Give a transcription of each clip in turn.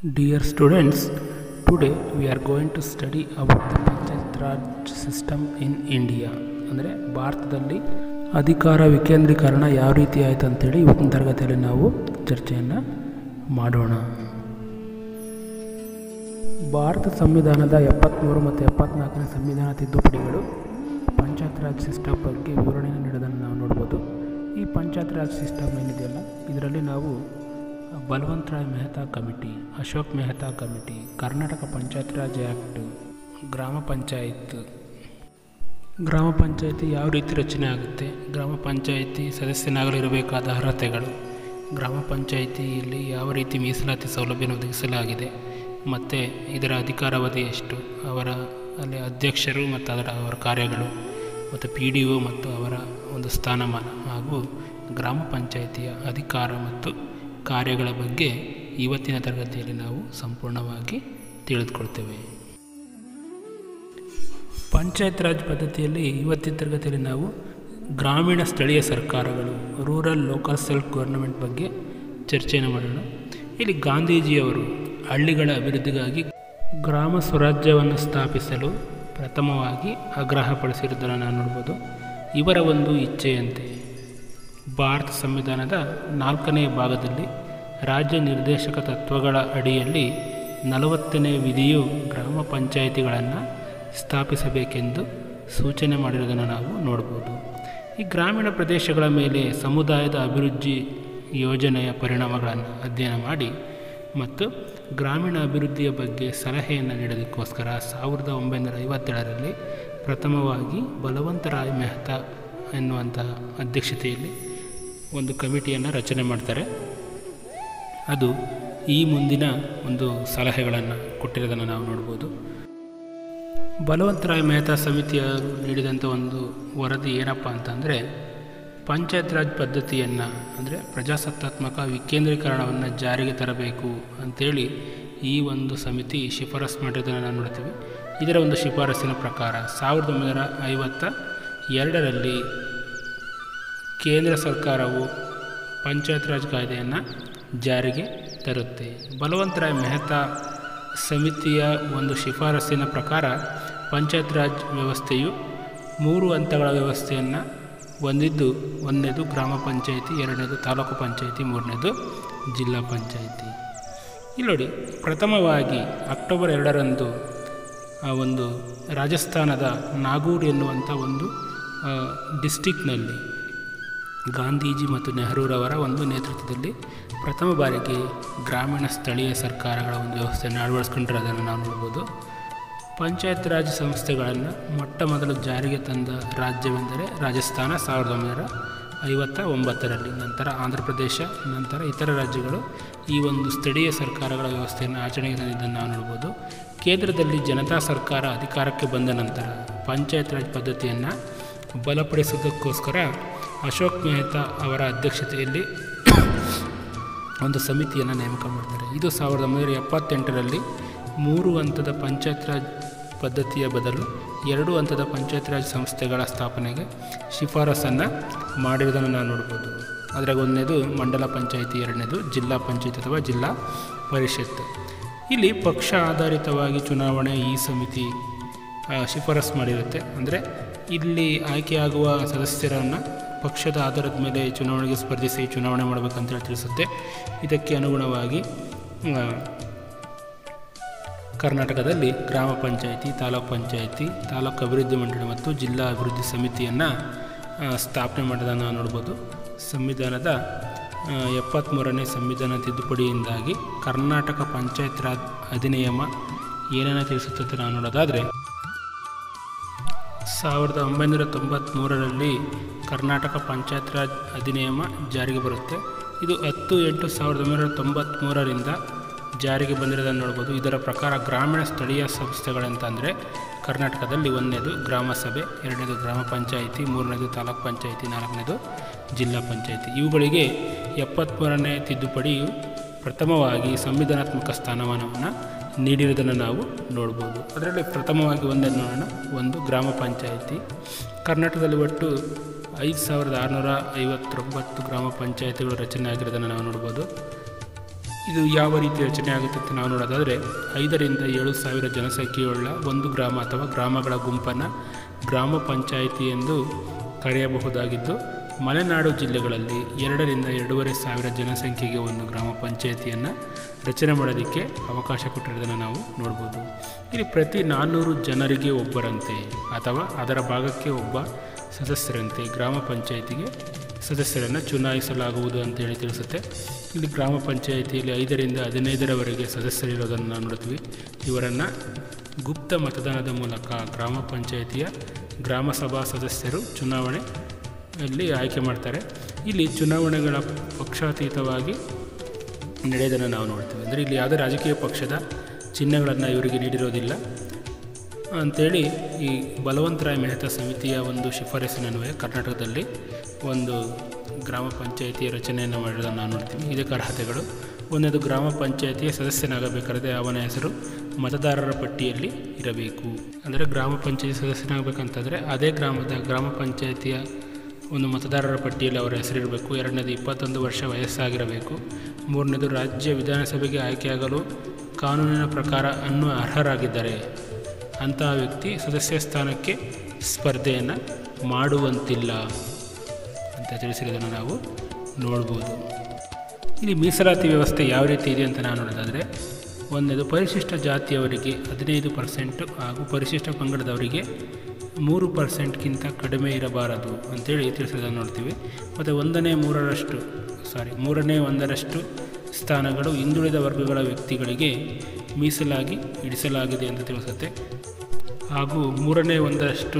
Dear students, today we are going to study about the Panchayat Raj system in India. ಅಂದರೆ ಭಾರತದಲ್ಲಿ ಅಧಿಕಾರ ವಿಕೇಂದ್ರೀಕರಣ ಯಾವ ರೀತಿ ಆಯಿತು ಅಂತೇಳಿ ಇವತ್ತಿನ ತರಗತಿಯಲ್ಲಿ ನಾವು ಚರ್ಚೆಯನ್ನು ಮಾಡೋಣ ಭಾರತ ಸಂವಿಧಾನದ ಎಪ್ಪತ್ತ್ಮೂರು ಮತ್ತು ಎಪ್ಪತ್ನಾಲ್ಕನೇ ಸಂವಿಧಾನ ತಿದ್ದುಪಡಿಗಳು ಪಂಚಾಯತ್ ರಾಜ್ ಸಿಸ್ಟಮ್ ಬಗ್ಗೆ ವಿವರಣೆಯನ್ನು ನೀಡೋದನ್ನು ನಾವು ನೋಡ್ಬೋದು ಈ ಪಂಚಾಯತ್ ರಾಜ್ ಸಿಸ್ಟಮ್ ಏನಿದೆಯಲ್ಲ ಇದರಲ್ಲಿ ನಾವು Balwant Rai Mehta committee Ashok Mehta committee Karnataka Panchayat Raj act ಗ್ರಾಮ ಪಂಚಾಯತ್ ಗ್ರಾಮ ಪಂಚಾಯತಿ ಯಾವ ರೀತಿ ರಚನೆ ಆಗುತ್ತೆ ಗ್ರಾಮ ಪಂಚಾಯತಿ ಸದಸ್ಯನಾಗಲು ಇರಬೇಕಾದ ಅರ್ಹತೆಗಳು ಗ್ರಾಮ ಪಂಚಾಯಿತಿಯಲ್ಲಿ ಯಾವ ರೀತಿ ಮೀಸಲಾತಿ ಸೌಲಭ್ಯವನ್ನು ಒದಗಿಸಲಾಗಿದೆ ಮತ್ತು ಇದರ ಅಧಿಕಾರಾವಧಿ ಎಷ್ಟು ಅವರ ಅಲ್ಲಿ ಅಧ್ಯಕ್ಷರು ಮತ್ತು ಅದರ ಅವರ ಕಾರ್ಯಗಳು ಮತ್ತು ಪಿ ಡಿ ಒ ಮತ್ತು ಅವರ ಒಂದು ಸ್ಥಾನಮಾನ ಹಾಗೂ ಗ್ರಾಮ ಪಂಚಾಯಿತಿಯ ಅಧಿಕಾರ ಮತ್ತು ಕಾರ್ಯಗಳ ಬಗ್ಗೆ ಇವತ್ತಿನ ತರಗತಿಯಲ್ಲಿ ನಾವು ಸಂಪೂರ್ಣವಾಗಿ ತಿಳಿದುಕೊಳ್ತೇವೆ ಪಂಚಾಯತ್ ರಾಜ್ ಪದ್ಧತಿಯಲ್ಲಿ ಇವತ್ತಿನ ತರಗತಿಯಲ್ಲಿ ನಾವು ಗ್ರಾಮೀಣ ಸ್ಥಳೀಯ ಸರ್ಕಾರಗಳು ರೂರಲ್ ಲೋಕಲ್ ಸೆಲ್ಫ್ ಗೌರ್ನಮೆಂಟ್ ಬಗ್ಗೆ ಚರ್ಚೆಯನ್ನು ಮಾಡೋಣ ಇಲ್ಲಿ ಗಾಂಧೀಜಿಯವರು ಹಳ್ಳಿಗಳ ಅಭಿವೃದ್ಧಿಗಾಗಿ ಗ್ರಾಮ ಸ್ವರಾಜ್ಯವನ್ನು ಸ್ಥಾಪಿಸಲು ಪ್ರಥಮವಾಗಿ ಆಗ್ರಹಪಡಿಸಿರುವುದನ್ನು ನಾವು ನೋಡ್ಬೋದು ಇವರ ಒಂದು ಇಚ್ಛೆಯಂತೆ ಭಾರತ ಸಂವಿಧಾನದ ನಾಲ್ಕನೇ ಭಾಗದಲ್ಲಿ ರಾಜ್ಯ ನಿರ್ದೇಶಕ ತತ್ವಗಳ ಅಡಿಯಲ್ಲಿ ನಲವತ್ತನೇ ವಿಧಿಯು ಗ್ರಾಮ ಪಂಚಾಯಿತಿಗಳನ್ನು ಸ್ಥಾಪಿಸಬೇಕೆಂದು ಸೂಚನೆ ಮಾಡಿರುವುದನ್ನು ನಾವು ನೋಡ್ಬೋದು ಈ ಗ್ರಾಮೀಣ ಪ್ರದೇಶಗಳ ಮೇಲೆ ಸಮುದಾಯದ ಅಭಿವೃದ್ಧಿ ಯೋಜನೆಯ ಪರಿಣಾಮಗಳನ್ನು ಅಧ್ಯಯನ ಮಾಡಿ ಮತ್ತು ಗ್ರಾಮೀಣ ಅಭಿವೃದ್ಧಿಯ ಬಗ್ಗೆ ಸಲಹೆಯನ್ನು ನೀಡೋದಕ್ಕೋಸ್ಕರ ಸಾವಿರದ ಒಂಬೈನೂರ ಐವತ್ತೇಳರಲ್ಲಿ ಪ್ರಥಮವಾಗಿ ಬಲವಂತರಾಯ್ ಮೆಹ್ತಾ ಎನ್ನುವಂತಹ ಅಧ್ಯಕ್ಷತೆಯಲ್ಲಿ ಒಂದು ಕಮಿಟಿಯನ್ನು ರಚನೆ ಮಾಡ್ತಾರೆ ಅದು ಈ ಮುಂದಿನ ಒಂದು ಸಲಹೆಗಳನ್ನು ಕೊಟ್ಟಿರೋದನ್ನು ನಾವು ನೋಡ್ಬೋದು ಬಲವಂತರಾಯ್ ಮೆಹ್ತಾ ಸಮಿತಿಯ ನೀಡಿದಂಥ ಒಂದು ವರದಿ ಏನಪ್ಪ ಅಂತಂದರೆ ಪಂಚಾಯತ್ ರಾಜ್ ಪದ್ಧತಿಯನ್ನು ಅಂದರೆ ಪ್ರಜಾಸತ್ತಾತ್ಮಕ ವಿಕೇಂದ್ರೀಕರಣವನ್ನು ಜಾರಿಗೆ ತರಬೇಕು ಅಂಥೇಳಿ ಈ ಒಂದು ಸಮಿತಿ ಶಿಫಾರಸು ಮಾಡಿರೋದನ್ನು ನಾವು ನೋಡ್ತೀವಿ ಇದರ ಒಂದು ಶಿಫಾರಸಿನ ಪ್ರಕಾರ ಸಾವಿರದ ಒಂಬೈನೂರ ಐವತ್ತ ಎರಡರಲ್ಲಿ ಕೇಂದ್ರ ಸರ್ಕಾರವು ಪಂಚಾಯತ್ ರಾಜ್ ಕಾಯ್ದೆಯನ್ನು ಜಾರಿಗೆ ತರುತ್ತೆ ಬಲವಂತರಾಯ್ ಮೆಹ್ತಾ ಸಮಿತಿಯ ಒಂದು ಶಿಫಾರಸ್ಸಿನ ಪ್ರಕಾರ ಪಂಚಾಯತ್ ರಾಜ್ ವ್ಯವಸ್ಥೆಯು ಮೂರು ಹಂತಗಳ ವ್ಯವಸ್ಥೆಯನ್ನು ಹೊಂದಿದ್ದು ಒಂದನೇದು ಗ್ರಾಮ ಪಂಚಾಯಿತಿ ಎರಡನೇದು ತಾಲೂಕು ಪಂಚಾಯಿತಿ ಮೂರನೇದು ಜಿಲ್ಲಾ ಪಂಚಾಯಿತಿ ಇಲ್ಲಿ ನೋಡಿ ಪ್ರಥಮವಾಗಿ ಅಕ್ಟೋಬರ್ ಎರಡರಂದು ಆ ಒಂದು ರಾಜಸ್ಥಾನದ ನಾಗೂರ್ ಎನ್ನುವಂಥ ಒಂದು ಡಿಸ್ಟಿಕ್ನಲ್ಲಿ ಗಾಂಧೀಜಿ ಮತ್ತು ನೆಹರೂರವರ ಒಂದು ನೇತೃತ್ವದಲ್ಲಿ ಪ್ರಥಮ ಬಾರಿಗೆ ಗ್ರಾಮೀಣ ಸ್ಥಳೀಯ ಸರ್ಕಾರಗಳ ಒಂದು ವ್ಯವಸ್ಥೆಯನ್ನು ಅಳವಡಿಸ್ಕೊಂಡಿರೋದನ್ನು ನಾವು ನೋಡ್ಬೋದು ಪಂಚಾಯತ್ ರಾಜ್ ಸಂಸ್ಥೆಗಳನ್ನು ಮೊಟ್ಟ ಮೊದಲು ಜಾರಿಗೆ ತಂದ ರಾಜ್ಯವೆಂದರೆ ರಾಜಸ್ಥಾನ ಸಾವಿರದ ಒಂಬೈನೂರ ಐವತ್ತ ಒಂಬತ್ತರಲ್ಲಿ ನಂತರ ಆಂಧ್ರ ಪ್ರದೇಶ ನಂತರ ಇತರ ರಾಜ್ಯಗಳು ಈ ಒಂದು ಸ್ಥಳೀಯ ಸರ್ಕಾರಗಳ ವ್ಯವಸ್ಥೆಯನ್ನು ಆಚರಣೆಗೆ ತಂದಿದ್ದನ್ನು ನಾವು ನೋಡ್ಬೋದು ಕೇಂದ್ರದಲ್ಲಿ ಜನತಾ ಸರ್ಕಾರ ಅಧಿಕಾರಕ್ಕೆ ಬಂದ ನಂತರ ಪಂಚಾಯತ್ ರಾಜ್ ಪದ್ಧತಿಯನ್ನು ಬಲಪಡಿಸೋದಕ್ಕೋಸ್ಕರ ಅಶೋಕ್ ಮೆಹ್ತಾ ಅವರ ಅಧ್ಯಕ್ಷತೆಯಲ್ಲಿ ಒಂದು ಸಮಿತಿಯನ್ನು ನೇಮಕ ಮಾಡ್ತಾರೆ ಇದು ಸಾವಿರದ ಒಂಬೈನೂರ ಎಪ್ಪತ್ತೆಂಟರಲ್ಲಿ ಮೂರು ಹಂತದ ಪಂಚಾಯತ್ ರಾಜ್ ಪದ್ಧತಿಯ ಬದಲು ಎರಡು ಹಂತದ ಪಂಚಾಯತ್ ರಾಜ್ ಸಂಸ್ಥೆಗಳ ಸ್ಥಾಪನೆಗೆ ಶಿಫಾರಸನ್ನು ಮಾಡಿರೋದನ್ನು ನಾವು ನೋಡ್ಬೋದು ಅದ್ರಾಗ ಒಂದನೇದು ಮಂಡಲ ಪಂಚಾಯಿತಿ ಎರಡನೇದು ಜಿಲ್ಲಾ ಪಂಚಾಯತ್ ಅಥವಾ ಜಿಲ್ಲಾ ಪರಿಷತ್ ಇಲ್ಲಿ ಪಕ್ಷ ಆಧಾರಿತವಾಗಿ ಚುನಾವಣೆ ಈ ಸಮಿತಿ ಶಿಫಾರಸು ಮಾಡಿರುತ್ತೆ ಅಂದರೆ ಇಲ್ಲಿ ಆಯ್ಕೆಯಾಗುವ ಸದಸ್ಯರನ್ನು ಪಕ್ಷದ ಆಧಾರದ ಮೇಲೆ ಚುನಾವಣೆಗೆ ಸ್ಪರ್ಧಿಸಿ ಚುನಾವಣೆ ಮಾಡಬೇಕಂತೇಳಿ ತಿಳಿಸುತ್ತೆ ಇದಕ್ಕೆ ಅನುಗುಣವಾಗಿ ಕರ್ನಾಟಕದಲ್ಲಿ ಗ್ರಾಮ ಪಂಚಾಯಿತಿ ತಾಲೂಕು ಪಂಚಾಯಿತಿ ತಾಲೂಕು ಅಭಿವೃದ್ಧಿ ಮಂಡಳಿ ಮತ್ತು ಜಿಲ್ಲಾ ಅಭಿವೃದ್ಧಿ ಸಮಿತಿಯನ್ನು ಸ್ಥಾಪನೆ ಮಾಡೋದನ್ನು ನೋಡ್ಬೋದು ಸಂವಿಧಾನದ ಎಪ್ಪತ್ತ್ಮೂರನೇ ಸಂವಿಧಾನ ತಿದ್ದುಪಡಿಯಿಂದಾಗಿ ಕರ್ನಾಟಕ ಪಂಚಾಯತ್ ರಾಜ್ ಅಧಿನಿಯಮ ಏನೇನು ತಿಳಿಸುತ್ತೆ ನಾವು ನೋಡೋದಾದರೆ ಸಾವಿರದ ಒಂಬೈನೂರ ತೊಂಬತ್ತ್ಮೂರರಲ್ಲಿ ಕರ್ನಾಟಕ ಪಂಚಾಯತ್ ರಾಜ್ ಅಧಿನಿಯಮ ಜಾರಿಗೆ ಬರುತ್ತೆ ಇದು ಹತ್ತು ಎಂಟು ಸಾವಿರದ ಒಂಬೈನೂರ ತೊಂಬತ್ತ್ಮೂರರಿಂದ ಜಾರಿಗೆ ಬಂದಿರೋದನ್ನು ನೋಡ್ಬೋದು ಇದರ ಪ್ರಕಾರ ಗ್ರಾಮೀಣ ಸ್ಥಳೀಯ ಸಂಸ್ಥೆಗಳಂತಂದರೆ ಕರ್ನಾಟಕದಲ್ಲಿ ಒಂದನೇದು ಗ್ರಾಮ ಸಭೆ ಎರಡನೇದು ಗ್ರಾಮ ಪಂಚಾಯಿತಿ ಮೂರನೇದು ತಾಲೂಕು ಪಂಚಾಯಿತಿ ನಾಲ್ಕನೇದು ಜಿಲ್ಲಾ ಪಂಚಾಯಿತಿ ಇವುಗಳಿಗೆ ಎಪ್ಪತ್ತ್ಮೂರನೇ ತಿದ್ದುಪಡಿಯು ಪ್ರಥಮವಾಗಿ ಸಂವಿಧಾನಾತ್ಮಕ ಸ್ಥಾನಮಾನವನ್ನು ನೀಡಿರುವುದನ್ನು ನಾವು ನೋಡ್ಬೋದು ಅದರಲ್ಲಿ ಪ್ರಥಮವಾಗಿ ಒಂದನ್ನು ನೋಡೋಣ ಒಂದು ಗ್ರಾಮ ಪಂಚಾಯಿತಿ ಕರ್ನಾಟಕದಲ್ಲಿ ಒಟ್ಟು ಐದು ಸಾವಿರದ ಆರುನೂರ ಐವತ್ತೊಂಬತ್ತು ಗ್ರಾಮ ಪಂಚಾಯಿತಿಗಳು ರಚನೆ ಆಗಿರೋದನ್ನು ನಾವು ನೋಡ್ಬೋದು ಇದು ಯಾವ ರೀತಿ ರಚನೆ ಆಗುತ್ತೆ ಅಂತ ನಾವು ನೋಡೋದಾದರೆ ಐದರಿಂದ ಏಳು ಸಾವಿರ ಜನಸಂಖ್ಯೆಯುಳ್ಳ ಒಂದು ಗ್ರಾಮ ಅಥವಾ ಗ್ರಾಮಗಳ ಗುಂಪನ್ನು ಗ್ರಾಮ ಪಂಚಾಯಿತಿ ಎಂದು ಕರೆಯಬಹುದಾಗಿದ್ದು ಮಲೆನಾಡು ಜಿಲ್ಲೆಗಳಲ್ಲಿ ಎರಡರಿಂದ ಎರಡೂವರೆ ಸಾವಿರ ಜನಸಂಖ್ಯೆಗೆ ಒಂದು ಗ್ರಾಮ ಪಂಚಾಯಿತಿಯನ್ನು ರಚನೆ ಮಾಡೋದಕ್ಕೆ ಅವಕಾಶ ಕೊಟ್ಟಿರೋದನ್ನು ನಾವು ನೋಡ್ಬೋದು ಇಲ್ಲಿ ಪ್ರತಿ ನಾನ್ನೂರು ಜನರಿಗೆ ಒಬ್ಬರಂತೆ ಅಥವಾ ಅದರ ಭಾಗಕ್ಕೆ ಒಬ್ಬ ಸದಸ್ಯರಂತೆ ಗ್ರಾಮ ಪಂಚಾಯಿತಿಗೆ ಸದಸ್ಯರನ್ನು ಚುನಾಯಿಸಲಾಗುವುದು ಅಂತೇಳಿ ತಿಳಿಸುತ್ತೆ ಇಲ್ಲಿ ಗ್ರಾಮ ಪಂಚಾಯಿತಿಯಲ್ಲಿ ಐದರಿಂದ ಹದಿನೈದರವರೆಗೆ ಸದಸ್ಯರಿರೋದನ್ನು ನಾವು ನೋಡ್ತೀವಿ ಇವರನ್ನು ಗುಪ್ತ ಮತದಾನದ ಮೂಲಕ ಗ್ರಾಮ ಪಂಚಾಯಿತಿಯ ಗ್ರಾಮ ಸಭಾ ಸದಸ್ಯರು ಚುನಾವಣೆಯಲ್ಲಿ ಆಯ್ಕೆ ಮಾಡ್ತಾರೆ ಇಲ್ಲಿ ಚುನಾವಣೆಗಳ ಪಕ್ಷಾತೀತವಾಗಿ ನಡೆಯೋದನ್ನು ನಾವು ನೋಡ್ತೀವಿ ಅಂದರೆ ಇಲ್ಲಿ ಯಾವುದೇ ರಾಜಕೀಯ ಪಕ್ಷದ ಚಿಹ್ನೆಗಳನ್ನು ಇವರಿಗೆ ನೀಡಿರೋದಿಲ್ಲ ಅಂಥೇಳಿ ಈ ಬಲವಂತರಾಯ ಮೆಹ್ತಾ ಸಮಿತಿಯ ಒಂದು ಶಿಫಾರಸಿನನ್ವಯ ಕರ್ನಾಟಕದಲ್ಲಿ ಒಂದು ಗ್ರಾಮ ಪಂಚಾಯಿತಿಯ ರಚನೆಯನ್ನು ಮಾಡಿರೋದನ್ನು ನಾವು ನೋಡ್ತೀವಿ ಇದಕ್ಕೆ ಅರ್ಹತೆಗಳು ಒಂದನೇದು ಗ್ರಾಮ ಪಂಚಾಯಿತಿಯ ಸದಸ್ಯನಾಗಬೇಕಾದ್ರೆ ಅವನ ಹೆಸರು ಮತದಾರರ ಪಟ್ಟಿಯಲ್ಲಿ ಇರಬೇಕು ಅಂದರೆ ಗ್ರಾಮ ಪಂಚಾಯತಿ ಸದಸ್ಯನಾಗಬೇಕಂತಂದರೆ ಅದೇ ಗ್ರಾಮದ ಗ್ರಾಮ ಪಂಚಾಯಿತಿಯ ಒಂದು ಮತದಾರರ ಪಟ್ಟಿಯಲ್ಲಿ ಅವರ ಹೆಸರಿರಬೇಕು ಎರಡನೇದು ಇಪ್ಪತ್ತೊಂದು ವರ್ಷ ವಯಸ್ಸಾಗಿರಬೇಕು ಮೂರನೇದು ರಾಜ್ಯ ವಿಧಾನಸಭೆಗೆ ಆಯ್ಕೆಯಾಗಲು ಕಾನೂನಿನ ಪ್ರಕಾರ ಅನ್ನು ಅರ್ಹರಾಗಿದ್ದಾರೆ ಅಂತಹ ವ್ಯಕ್ತಿ ಸದಸ್ಯ ಸ್ಥಾನಕ್ಕೆ ಸ್ಪರ್ಧೆಯನ್ನು ಮಾಡುವಂತಿಲ್ಲ ಅಂತ ತಿಳಿಸಿರೋದನ್ನು ನಾವು ನೋಡ್ಬೋದು ಇಲ್ಲಿ ಮೀಸಲಾತಿ ವ್ಯವಸ್ಥೆ ಯಾವ ರೀತಿ ಇದೆ ಅಂತ ನಾವು ನೋಡೋದಾದರೆ ಒಂದನೇದು ಪರಿಶಿಷ್ಟ ಜಾತಿಯವರಿಗೆ ಹದಿನೈದು ಪರ್ಸೆಂಟು ಹಾಗೂ ಪರಿಶಿಷ್ಟ ಪಂಗಡದವರಿಗೆ ಮೂರು ಪರ್ಸೆಂಟ್ಗಿಂತ ಕಡಿಮೆ ಇರಬಾರದು ಅಂತೇಳಿ ತಿಳಿಸೋದನ್ನು ನೋಡ್ತೀವಿ ಮತ್ತು ಒಂದನೇ ಮೂರರಷ್ಟು ಸಾರಿ ಮೂರನೇ ಒಂದರಷ್ಟು ಸ್ಥಾನಗಳು ಹಿಂದುಳಿದ ವರ್ಗಗಳ ವ್ಯಕ್ತಿಗಳಿಗೆ ಮೀಸಲಾಗಿ ಇಡಿಸಲಾಗಿದೆ ಅಂತ ತಿಳಿಸುತ್ತೆ ಹಾಗೂ ಮೂರನೇ ಒಂದರಷ್ಟು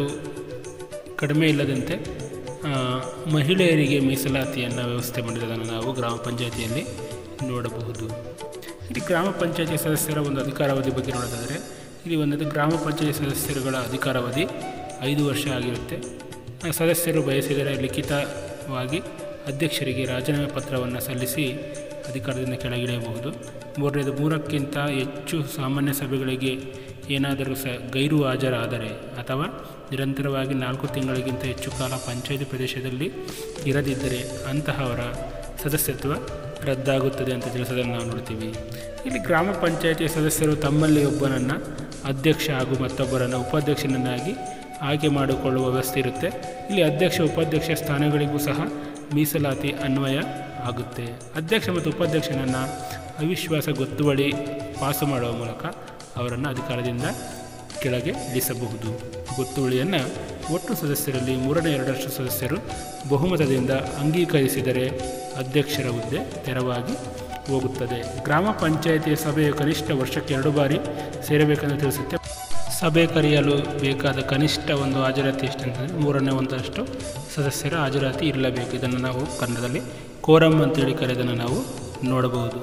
ಕಡಿಮೆ ಇಲ್ಲದಂತೆ ಆ, ಮಹಿಳೆಯರಿಗೆ ಮೀಸಲಾತಿಯನ್ನು ವ್ಯವಸ್ಥೆ ಮಾಡಿರೋದನ್ನು ನಾವು ಗ್ರಾಮ ಪಂಚಾಯಿತಿಯಲ್ಲಿ ನೋಡಬಹುದು ಇಲ್ಲಿ ಗ್ರಾಮ ಪಂಚಾಯಿತಿ ಸದಸ್ಯರ ಒಂದು ಅಧಿಕಾರಾವಧಿ ಬಗ್ಗೆ ನೋಡೋದಾದರೆ ಇಲ್ಲಿ ಒಂದದು ಗ್ರಾಮ ಪಂಚಾಯಿತಿ ಸದಸ್ಯರುಗಳ ಅಧಿಕಾರಾವಧಿ ಐದು ವರ್ಷ ಆಗಿರುತ್ತೆ ಆ ಸದಸ್ಯರು ಬಯಸಿದರೆ ಲಿಖಿತವಾಗಿ ಅಧ್ಯಕ್ಷರಿಗೆ ರಾಜೀನಾಮೆ ಪತ್ರವನ್ನು ಸಲ್ಲಿಸಿ ಅಧಿಕಾರದಿಂದ ಕೆಳಗಿಳಿಯಬಹುದು ಮೂರನೇದು ಮೂರಕ್ಕಿಂತ ಹೆಚ್ಚು ಸಾಮಾನ್ಯ ಸಭೆಗಳಿಗೆ ಏನಾದರೂ ಸ ಗೈರು ಹಾಜರಾದರೆ ಅಥವಾ ನಿರಂತರವಾಗಿ ನಾಲ್ಕು ತಿಂಗಳಿಗಿಂತ ಹೆಚ್ಚು ಕಾಲ ಪಂಚಾಯಿತಿ ಪ್ರದೇಶದಲ್ಲಿ ಇರದಿದ್ದರೆ ಅಂತಹವರ ಸದಸ್ಯತ್ವ ರದ್ದಾಗುತ್ತದೆ ಅಂತ ತಿಳಿಸೋದನ್ನು ನಾವು ನೋಡ್ತೀವಿ ಇಲ್ಲಿ ಗ್ರಾಮ ಪಂಚಾಯಿತಿಯ ಸದಸ್ಯರು ತಮ್ಮಲ್ಲಿ ಒಬ್ಬನನ್ನು ಅಧ್ಯಕ್ಷ ಹಾಗೂ ಮತ್ತೊಬ್ಬರನ್ನು ಉಪಾಧ್ಯಕ್ಷನನ್ನಾಗಿ ಆಯ್ಕೆ ಮಾಡಿಕೊಳ್ಳುವ ವ್ಯವಸ್ಥೆ ಇರುತ್ತೆ ಇಲ್ಲಿ ಅಧ್ಯಕ್ಷ ಉಪಾಧ್ಯಕ್ಷ ಸ್ಥಾನಗಳಿಗೂ ಸಹ ಮೀಸಲಾತಿ ಅನ್ವಯ ಆಗುತ್ತೆ ಅಧ್ಯಕ್ಷ ಮತ್ತು ಉಪಾಧ್ಯಕ್ಷನನ್ನು ಅವಿಶ್ವಾಸ ಗೊತ್ತುವಳಿ ಪಾಸು ಮಾಡುವ ಮೂಲಕ ಅವರನ್ನು ಅಧಿಕಾರದಿಂದ ಕೆಳಗೆ ಇಳಿಸಬಹುದು ಗೊತ್ತುವಳಿಯನ್ನು ಒಟ್ಟು ಸದಸ್ಯರಲ್ಲಿ ಮೂರನೇ ಎರಡರಷ್ಟು ಸದಸ್ಯರು ಬಹುಮತದಿಂದ ಅಂಗೀಕರಿಸಿದರೆ ಅಧ್ಯಕ್ಷರ ಹುದ್ದೆ ತೆರವಾಗಿ ಹೋಗುತ್ತದೆ ಗ್ರಾಮ ಪಂಚಾಯಿತಿಯ ಸಭೆಯು ಕನಿಷ್ಠ ವರ್ಷಕ್ಕೆ ಎರಡು ಬಾರಿ ಸೇರಬೇಕೆಂದು ತಿಳಿಸುತ್ತೆ ಸಭೆ ಕರೆಯಲು ಬೇಕಾದ ಕನಿಷ್ಠ ಒಂದು ಹಾಜರಾತಿ ಎಷ್ಟಂತಂದರೆ ಮೂರನೇ ಒಂದರಷ್ಟು ಸದಸ್ಯರ ಹಾಜರಾತಿ ಇರಲೇಬೇಕು ಇದನ್ನು ನಾವು ಕನ್ನಡದಲ್ಲಿ ಕೋರಮ್ ಅಂತೇಳಿ ಕರೆಯೋದನ್ನು ನಾವು ನೋಡಬಹುದು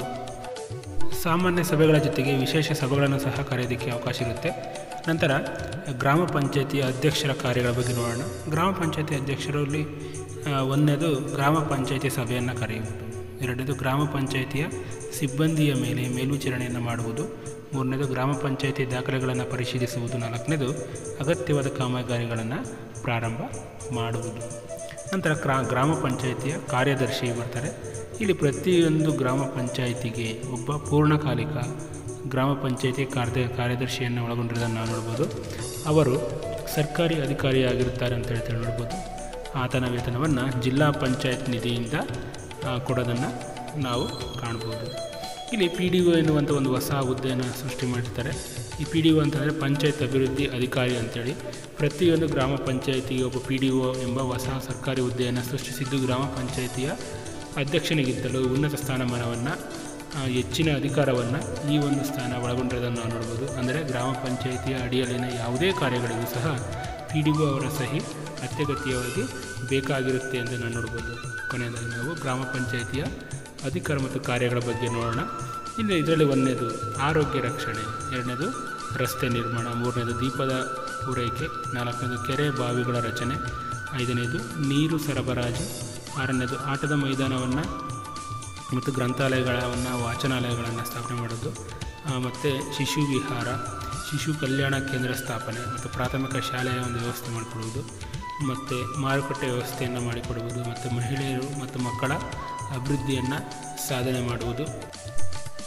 ಸಾಮಾನ್ಯ ಸಭೆಗಳ ಜೊತೆಗೆ ವಿಶೇಷ ಸಭೆಗಳನ್ನು ಸಹ ಕರೆಯೋದಕ್ಕೆ ಅವಕಾಶ ಇರುತ್ತೆ ನಂತರ ಗ್ರಾಮ ಪಂಚಾಯತಿಯ ಅಧ್ಯಕ್ಷರ ಕಾರ್ಯಗಳ ಬಗ್ಗೆ ನೋಡೋಣ ಗ್ರಾಮ ಪಂಚಾಯತಿ ಅಧ್ಯಕ್ಷರಲ್ಲಿ ಆ, ಒಂದನೇದು ಗ್ರಾಮ ಪಂಚಾಯತಿ ಸಭೆಯನ್ನು ಕರೆಯುವುದು ಎರಡನೇದು ಗ್ರಾಮ ಪಂಚಾಯತಿಯ ಸಿಬ್ಬಂದಿಯ ಮೇಲೆ ಮೇಲ್ವಿಚಾರಣೆಯನ್ನು ಮಾಡುವುದು ಮೂರನೇದು ಗ್ರಾಮ ಪಂಚಾಯತಿ ದಾಖಲೆಗಳನ್ನು ಪರಿಶೀಲಿಸುವುದು ನಾಲ್ಕನೇದು ಅಗತ್ಯವಾದ ಕಾಮಗಾರಿಗಳನ್ನು ಪ್ರಾರಂಭ ಮಾಡುವುದು ನಂತರ ಕ್ರಾ ಗ್ರಾಮ ಪಂಚಾಯಿತಿಯ ಕಾರ್ಯದರ್ಶಿ ಬರ್ತಾರೆ ಇಲ್ಲಿ ಪ್ರತಿಯೊಂದು ಗ್ರಾಮ ಪಂಚಾಯಿತಿಗೆ ಒಬ್ಬ ಪೂರ್ಣಕಾಲಿಕ ಗ್ರಾಮ ಪಂಚಾಯಿತಿ ಕಾರ್ಯ ಕಾರ್ಯದರ್ಶಿಯನ್ನು ಒಳಗೊಂಡಿರೋದನ್ನು ನಾವು ನೋಡ್ಬೋದು ಅವರು ಸರ್ಕಾರಿ ಅಧಿಕಾರಿಯಾಗಿರುತ್ತಾರೆ ಅಂತ ಹೇಳ್ತಾರೆ ನೋಡ್ಬೋದು ಆತನ ವೇತನವನ್ನು ಜಿಲ್ಲಾ ಪಂಚಾಯತ್ ನಿಧಿಯಿಂದ ಆ, ಕೊಡೋದನ್ನು ನಾವು ಕಾಣ್ಬೋದು ಇಲ್ಲಿ ಪಿ ಡಿ ಒ ಎನ್ನುವಂಥ ಒಂದು ಹೊಸ ಹುದ್ದೆಯನ್ನು ಸೃಷ್ಟಿ ಮಾಡಿರ್ತಾರೆ ಈ ಪಿ ಡಿ ಒ ಅಂತಂದರೆ ಪಂಚಾಯತ್ ಅಭಿವೃದ್ಧಿ ಅಧಿಕಾರಿ ಅಂತೇಳಿ ಪ್ರತಿಯೊಂದು ಗ್ರಾಮ ಪಂಚಾಯಿತಿಗೆ ಒಬ್ಬ ಪಿ ಡಿ ಒ ಎಂಬ ಹೊಸ ಸರ್ಕಾರಿ ಹುದ್ದೆಯನ್ನು ಸೃಷ್ಟಿಸಿದ್ದು ಗ್ರಾಮ ಪಂಚಾಯಿತಿಯ ಅಧ್ಯಕ್ಷನಿಗಿಂತಲೂ ಉನ್ನತ ಸ್ಥಾನಮಾನವನ್ನು ಆ, ಹೆಚ್ಚಿನ ಅಧಿಕಾರವನ್ನು ಈ ಒಂದು ಸ್ಥಾನ ಒಳಗೊಂಡಿರೋದನ್ನು ನಾವು ನೋಡ್ಬೋದು ಅಂದರೆ ಗ್ರಾಮ ಪಂಚಾಯಿತಿಯ ಅಡಿಯಲ್ಲಿನ ಯಾವುದೇ ಕಾರ್ಯಗಳಿಗೂ ಸಹ ಪಿ ಡಿ ಒ ಅವರ ಸಹಿ ಅತ್ಯಗತ್ಯವಾಗಿ ಬೇಕಾಗಿರುತ್ತೆ ಅಂತ ನಾವು ನೋಡ್ಬೋದು ಕೊನೆಯದಾಗಿ ನಾವು ಗ್ರಾಮ ಪಂಚಾಯಿತಿಯ ಅಧಿಕಾರ ಮತ್ತು ಕಾರ್ಯಗಳ ಬಗ್ಗೆ ನೋಡೋಣ ಇನ್ನು ಇದರಲ್ಲಿ ಒಂದನೇದು ಆರೋಗ್ಯ ರಕ್ಷಣೆ ಎರಡನೇದು ರಸ್ತೆ ನಿರ್ಮಾಣ ಮೂರನೇದು ದೀಪದ ಪೂರೈಕೆ ನಾಲ್ಕನೇದು ಕೆರೆ ಬಾವಿಗಳ ರಚನೆ ಐದನೇದು ನೀರು ಸರಬರಾಜು ಆರನೇದು ಆಟದ ಮೈದಾನವನ್ನು ಮತ್ತು ಗ್ರಂಥಾಲಯಗಳನ್ನು ವಾಚನಾಲಯಗಳನ್ನು ಸ್ಥಾಪನೆ ಮಾಡೋದು ಮತ್ತು ಶಿಶು ವಿಹಾರ ಶಿಶು ಕಲ್ಯಾಣ ಕೇಂದ್ರ ಸ್ಥಾಪನೆ ಮತ್ತು ಪ್ರಾಥಮಿಕ ಶಾಲೆಯ ಒಂದು ವ್ಯವಸ್ಥೆ ಮಾಡಿಕೊಡುವುದು ಮತ್ತು ಮಾರುಕಟ್ಟೆ ವ್ಯವಸ್ಥೆಯನ್ನು ಮಾಡಿಕೊಡುವುದು ಮತ್ತು ಮಹಿಳೆಯರು ಮತ್ತು ಮಕ್ಕಳ ಅಭಿವೃದ್ಧಿಯನ್ನು ಸಾಧನೆ ಮಾಡುವುದು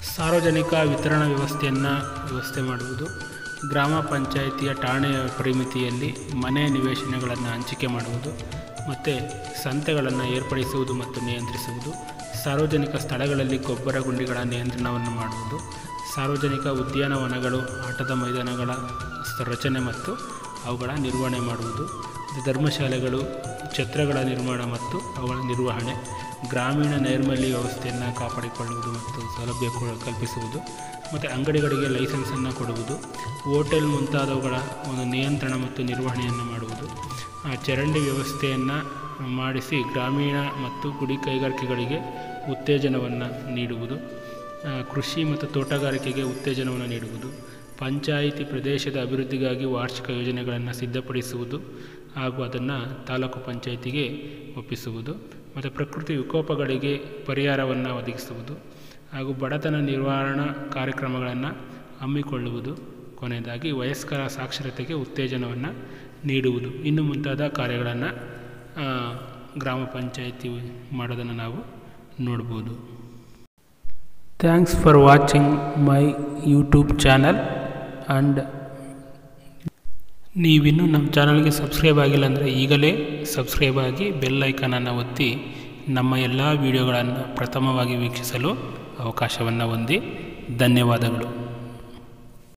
ಸಾರ್ವಜನಿಕ ವಿತರಣಾ ವ್ಯವಸ್ಥೆಯನ್ನು ವ್ಯವಸ್ಥೆ ಮಾಡುವುದು ಗ್ರಾಮ ಪಂಚಾಯಿತಿಯ ಠಾಣೆಯ ಪರಿಮಿತಿಯಲ್ಲಿ ಮನೆ ನಿವೇಶನಗಳನ್ನು ಹಂಚಿಕೆ ಮಾಡುವುದು ಮತ್ತು ಸಂತೆಗಳನ್ನು ಏರ್ಪಡಿಸುವುದು ಮತ್ತು ನಿಯಂತ್ರಿಸುವುದು ಸಾರ್ವಜನಿಕ ಸ್ಥಳಗಳಲ್ಲಿ ಗೊಬ್ಬರ ಗುಂಡಿಗಳ ನಿಯಂತ್ರಣವನ್ನು ಮಾಡುವುದು ಸಾರ್ವಜನಿಕ ಉದ್ಯಾನವನಗಳು ಆಟದ ಮೈದಾನಗಳ ಸ- ರಚನೆ ಮತ್ತು ಅವುಗಳ ನಿರ್ವಹಣೆ ಮಾಡುವುದು ಧರ್ಮಶಾಲೆಗಳು ಛತ್ರಗಳ ನಿರ್ಮಾಣ ಮತ್ತು ಅವುಗಳ ನಿರ್ವಹಣೆ ಗ್ರಾಮೀಣ ನೈರ್ಮಲ್ಯ ವ್ಯವಸ್ಥೆಯನ್ನು ಕಾಪಾಡಿಕೊಳ್ಳುವುದು ಮತ್ತು ಸೌಲಭ್ಯ ಕೊ- ಕಲ್ಪಿಸುವುದು ಮತ್ತು ಅಂಗಡಿಗಳಿಗೆ ಲೈಸೆನ್ಸನ್ನು ಕೊಡುವುದು ಹೋಟೆಲ್ ಮುಂತಾದವುಗಳ ಒಂದು ನಿಯಂತ್ರಣ ಮತ್ತು ನಿರ್ವಹಣೆಯನ್ನು ಮಾಡುವುದು ಆ ಚರಂಡಿ ವ್ಯವಸ್ಥೆಯನ್ನು ಮಾಡಿಸಿ ಗ್ರಾಮೀಣ ಮತ್ತು ಗುಡಿ ಕೈಗಾರಿಕೆಗಳಿಗೆ ಉತ್ತೇಜನವನ್ನು ನೀಡುವುದು ಆ, ಕೃಷಿ ಮತ್ತು ತೋಟಗಾರಿಕೆಗೆ ಉತ್ತೇಜನವನ್ನು ನೀಡುವುದು ಪಂಚಾಯಿತಿ ಪ್ರದೇಶದ ಅಭಿವೃದ್ಧಿಗಾಗಿ ವಾರ್ಷಿಕ ಯೋಜನೆಗಳನ್ನು ಸಿದ್ಧಪಡಿಸುವುದು ಹಾಗೂ ಅದನ್ನು ತಾಲೂಕು ಪಂಚಾಯಿತಿಗೆ ಒಪ್ಪಿಸುವುದು ಮತ್ತು ಪ್ರಕೃತಿ ವಿಕೋಪಗಳಿಗೆ ಪರಿಹಾರವನ್ನು ಒದಗಿಸುವುದು ಹಾಗೂ ಬಡತನ ನಿವಾರಣಾ ಕಾರ್ಯಕ್ರಮಗಳನ್ನು ಹಮ್ಮಿಕೊಳ್ಳುವುದು ಕೊನೆಯದಾಗಿ ವಯಸ್ಕರ ಸಾಕ್ಷರತೆಗೆ ಉತ್ತೇಜನವನ್ನು ನೀಡುವುದು ಇನ್ನು ಮುಂತಾದ ಕಾರ್ಯಗಳನ್ನು ಗ್ರಾಮ ಪಂಚಾಯಿತಿ ಮಾಡೋದನ್ನು ನಾವು ನೋಡ್ಬೋದು thanks for watching my YouTube channel and ನೀವಿನ್ನೂ ನಮ್ಮ ಚಾನಲ್ಗೆ ಸಬ್ಸ್ಕ್ರೈಬ್ ಆಗಿಲ್ಲ ಅಂದರೆ ಈಗಲೇ ಸಬ್ಸ್ಕ್ರೈಬ್ ಆಗಿ ಬೆಲ್ ಐಕಾನನ್ನು ಒತ್ತಿ ನಮ್ಮ ಎಲ್ಲ ವೀಡಿಯೋಗಳನ್ನು ಪ್ರಥಮವಾಗಿ ವೀಕ್ಷಿಸಲು ಅವಕಾಶವನ್ನು ಹೊಂದಿ ಧನ್ಯವಾದಗಳು